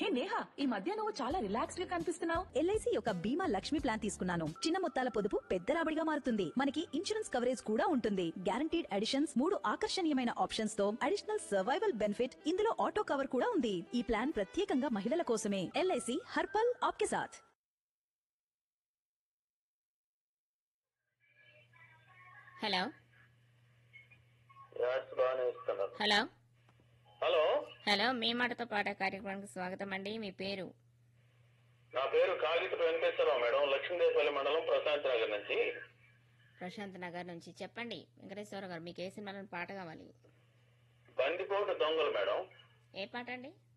హే నేహా ఈ మధ్య నువ్వు చాలా రిలాక్స్డ్ గా కనిపిస్తున్నావు ఎల్ఐసి యొక్క బీమా లక్ష్మి ప్లాన్ తీసుకున్నాను చిన్న మొత్తాల పొదుపు పెద్ద రాబడిగా మారుతుంది మనకి ఇన్సూరెన్స్ కవరేజ్ కూడా ఉంటుంది గ్యారంటీడ్ అడిషన్స్ మూడు ఆకర్షణీయమైన ఆప్షన్స్ తో అడిషనల్ సర్వైవల్ బెనిఫిట్ ఇందులో ఆటో కవర్ కూడా ఉంది ఈ ప్లాన్ ప్రత్యేకంగా మహిళల కోసమే ఎల్ఐసి హర్పల్ ఆప్కే సాథ్ హలో యాడ్స్ బాగానే ఇస్తున్నారు హలో హలో హలో మీ మాటతో పాట కార్యక్రమానికి స్వాగతం అండి మీ పేరు నా పేరు కాగిత వెంకటేశ్వరరావు మేడం లక్ష్మీదేవపల్లి మండలం ప్రశాంత్ నగర్ నుంచి ప్రశాంత్ నగర్ నుంచి చెప్పండి వెంకటేశ్వర గారు మీకు ఏ సినిమాలో పాట కావాలి బందిపోటు దొంగలు మేడం ఏ పాట అండి